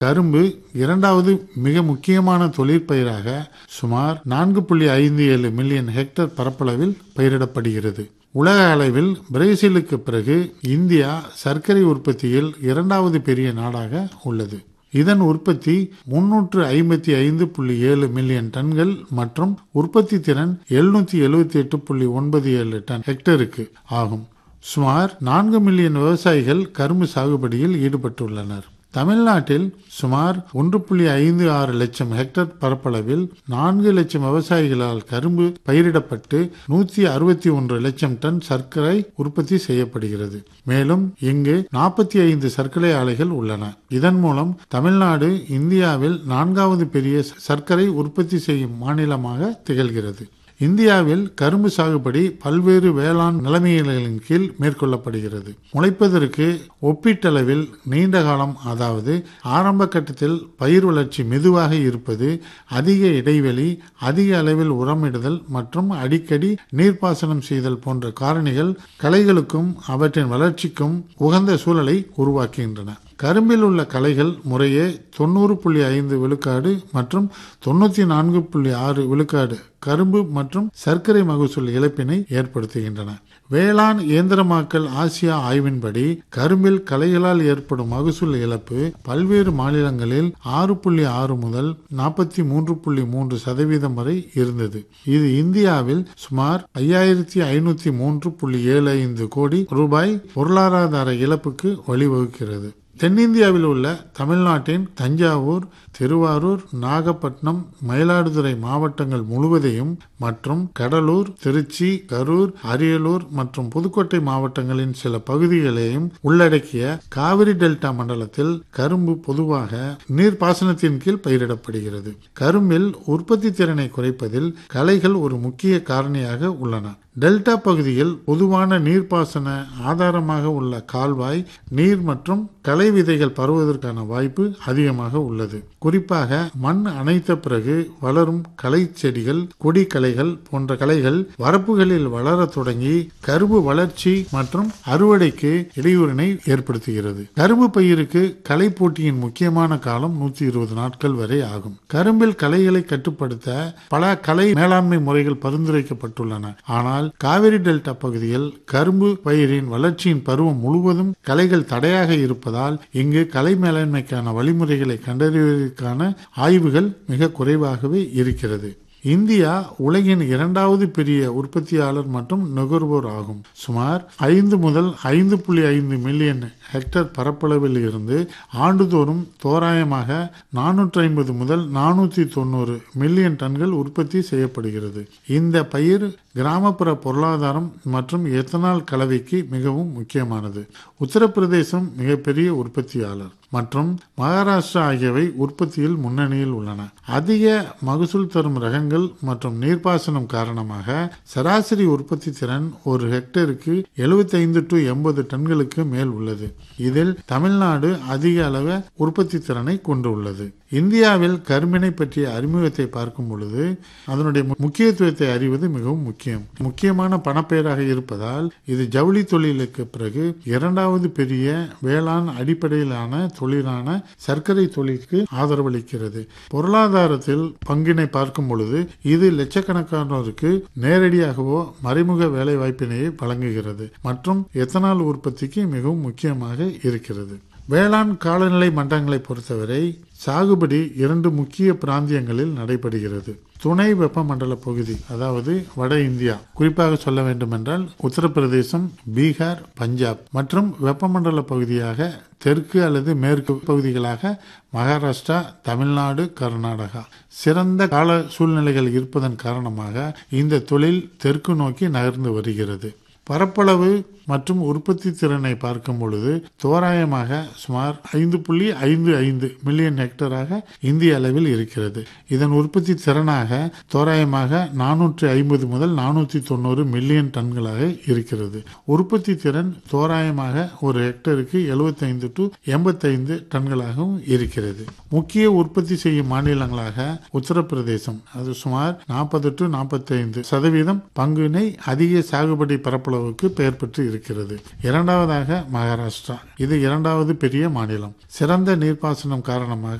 கரும்பு இரண்டாவது மிக முக்கியமான தொழிற்பயிராக சுமார் நான்கு புள்ளி ஐந்து ஏழு மில்லியன் ஹெக்டேர் பரப்பளவில் பயிரிடப்படுகிறது உலக அளவில் பிரேசிலுக்கு பிறகு இந்தியா சர்க்கரை உற்பத்தியில் இரண்டாவது பெரிய நாடாக உள்ளது இதன் உற்பத்தி முன்னூற்று ஐம்பத்தி ஐந்து புள்ளி ஏழு மில்லியன் டன்கள் மற்றும் உற்பத்தி திறன் எழுநூத்தி எழுபத்தி எட்டு புள்ளி ஒன்பது ஏழு டன் ஹெக்டருக்கு ஆகும் சுமார் நான்கு மில்லியன் விவசாயிகள் கரும்பு சாகுபடியில் ஈடுபட்டுள்ளனர் தமிழ்நாட்டில் சுமார் ஒன்று புள்ளி ஐந்து ஆறு லட்சம் ஹெக்டேர் பரப்பளவில் நான்கு லட்சம் விவசாயிகளால் கரும்பு பயிரிடப்பட்டு நூத்தி அறுபத்தி ஒன்று லட்சம் டன் சர்க்கரை உற்பத்தி செய்யப்படுகிறது மேலும் இங்கு நாற்பத்தி ஐந்து சர்க்கரை ஆலைகள் உள்ளன இதன் மூலம் தமிழ்நாடு இந்தியாவில் நான்காவது பெரிய சர்க்கரை உற்பத்தி செய்யும் மாநிலமாக திகழ்கிறது இந்தியாவில் கரும்பு சாகுபடி பல்வேறு வேளாண் நிலைமைகளின் கீழ் மேற்கொள்ளப்படுகிறது முளைப்பதற்கு ஒப்பீட்டளவில் நீண்ட காலம் அதாவது ஆரம்ப கட்டத்தில் பயிர் வளர்ச்சி மெதுவாக இருப்பது அதிக இடைவெளி அதிக அளவில் உரமிடுதல் மற்றும் அடிக்கடி நீர்ப்பாசனம் செய்தல் போன்ற காரணிகள் களைகளுக்கும் அவற்றின் வளர்ச்சிக்கும் உகந்த சூழலை உருவாக்குகின்றன கரும்பில் உள்ள களைகள் முறையே தொண்ணூறு புள்ளி ஐந்து விழுக்காடு மற்றும் தொண்ணூற்றி நான்கு புள்ளி ஆறு விழுக்காடு கரும்பு மற்றும் சர்க்கரை மகசூல் இழப்பினை ஏற்படுத்துகின்றன வேளாண் இயந்திரமாக்கல் ஆசியா ஆய்வின்படி கரும்பில் களைகளால் ஏற்படும் மகசூல் இழப்பு பல்வேறு மாநிலங்களில் ஆறு புள்ளி ஆறு முதல் நாற்பத்தி மூன்று புள்ளி மூன்று சதவீதம் வரை இருந்தது இது இந்தியாவில் சுமார் ஐயாயிரத்தி ஐநூத்தி மூன்று புள்ளி ஏழு ஐந்து கோடி ரூபாய் பொருளாதார இழப்புக்கு வழிவகுக்கிறது தென்னிந்தியாவில் உள்ள தமிழ்நாட்டின் தஞ்சாவூர் திருவாரூர் நாகப்பட்டினம் மயிலாடுதுறை மாவட்டங்கள் முழுவதையும் மற்றும் கடலூர் திருச்சி கரூர் அரியலூர் மற்றும் புதுக்கோட்டை மாவட்டங்களின் சில பகுதிகளையும் உள்ளடக்கிய காவிரி டெல்டா மண்டலத்தில் கரும்பு பொதுவாக நீர்ப்பாசனத்தின் கீழ் பயிரிடப்படுகிறது கரும்பில் உற்பத்தி திறனை குறைப்பதில் களைகள் ஒரு முக்கிய காரணியாக உள்ளன டெல்டா பகுதியில் பொதுவான நீர்ப்பாசன ஆதாரமாக உள்ள கால்வாய் நீர் மற்றும் களை விதைகள் பரவுவதற்கான வாய்ப்பு அதிகமாக உள்ளது குறிப்பாக மண் அணைத்த பிறகு வளரும் களை செடிகள் கொடி களைகள் போன்ற களைகள் வரப்புகளில் வளர தொடங்கி கரும்பு வளர்ச்சி மற்றும் அறுவடைக்கு இடையூறினை ஏற்படுத்துகிறது கரும்பு பயிருக்கு களை போட்டியின் முக்கியமான காலம் நூத்தி இருபது நாட்கள் வரை ஆகும் கரும்பில் களைகளை கட்டுப்படுத்த பல கலை மேலாண்மை முறைகள் பரிந்துரைக்கப்பட்டுள்ளன ஆனால் காவிரி டெல்டா பகுதியில் கரும்பு பயிரின் வளர்ச்சியின் பருவம் முழுவதும் களைகள் தடையாக இருப்பதால் இங்கு கலை மேலாண்மைக்கான வழிமுறைகளை கண்டறிவதற்கான ஆய்வுகள் மிக குறைவாகவே இருக்கிறது இந்தியா உலகின் இரண்டாவது பெரிய உற்பத்தியாளர் மற்றும் நுகர்வோர் ஆகும் சுமார் ஐந்து முதல் ஐந்து புள்ளி ஐந்து மில்லியன் ஹெக்டேர் பரப்பளவில் இருந்து ஆண்டுதோறும் தோராயமாக நானூற்றி ஐம்பது முதல் நானூற்றி தொண்ணூறு மில்லியன் டன்கள் உற்பத்தி செய்யப்படுகிறது இந்த பயிர் கிராமப்புற பொருளாதாரம் மற்றும் எத்தனால் கலவைக்கு மிகவும் முக்கியமானது உத்தரப்பிரதேசம் மிகப்பெரிய உற்பத்தியாளர் மற்றும் மகாராஷ்டிரா ஆகியவை உற்பத்தியில் முன்னணியில் உள்ளன அதிக மகசூல் தரும் ரகங்கள் மற்றும் நீர்ப்பாசனம் காரணமாக சராசரி உற்பத்தி திறன் ஒரு ஹெக்டேருக்கு எழுபத்தைந்து டு எண்பது டன்களுக்கு மேல் உள்ளது இதில் தமிழ்நாடு அதிக அளவு உற்பத்தி திறனை கொண்டுள்ளது இந்தியாவில் கரும்பினை பற்றிய அறிமுகத்தை பார்க்கும் பொழுது அதனுடைய முக்கியத்துவத்தை அறிவது மிகவும் முக்கியம் முக்கியமான பணப்பெயராக இருப்பதால் இது ஜவுளி தொழிலுக்கு பிறகு இரண்டாவது பெரிய வேளாண் அடிப்படையிலான தொழிலான சர்க்கரை தொழிலுக்கு ஆதரவளிக்கிறது பொருளாதாரத்தில் பங்கினை பார்க்கும் பொழுது இது லட்சக்கணக்கானோருக்கு நேரடியாகவோ மறைமுக வேலை வாய்ப்பினையை வழங்குகிறது மற்றும் எத்தனால் உற்பத்திக்கு மிகவும் முக்கியமாக இருக்கிறது வேளாண் காலநிலை மண்டலங்களை பொறுத்தவரை சாகுபடி இரண்டு முக்கிய பிராந்தியங்களில் நடைபெறுகிறது துணை வெப்பமண்டல பகுதி அதாவது வட இந்தியா குறிப்பாக சொல்ல வேண்டுமென்றால் உத்தரப்பிரதேசம் பீகார் பஞ்சாப் மற்றும் வெப்பமண்டல பகுதியாக தெற்கு அல்லது மேற்கு பகுதிகளாக மகாராஷ்டிரா தமிழ்நாடு கர்நாடகா சிறந்த கால சூழ்நிலைகள் இருப்பதன் காரணமாக இந்த தொழில் தெற்கு நோக்கி நகர்ந்து வருகிறது பரப்பளவு மற்றும் உற்பத்தி திறனை பார்க்கும் பொழுது தோராயமாக சுமார் ஐந்து புள்ளி ஐந்து ஐந்து மில்லியன் ஹெக்டராக இந்திய அளவில் இருக்கிறது இதன் உற்பத்தி திறனாக தோராயமாக நானூற்றி ஐம்பது முதல் நானூற்றி தொண்ணூறு மில்லியன் டன்களாக இருக்கிறது உற்பத்தி திறன் தோராயமாக ஒரு ஹெக்டருக்கு எழுபத்தைந்து டு எண்பத்தைந்து டன்களாகவும் இருக்கிறது முக்கிய உற்பத்தி செய்யும் மாநிலங்களாக உத்தரப்பிரதேசம் அது சுமார் நாற்பது டு நாற்பத்தைந்து சதவீதம் பங்கினை அதிக சாகுபடி பரப்பளவுக்கு பெயர் பெற்று இருக்கிறது இருக்கிறது இரண்டாவதாக மகாராஷ்டிரா இது இரண்டாவது பெரிய மாநிலம் சிறந்த நீர்ப்பாசனம் காரணமாக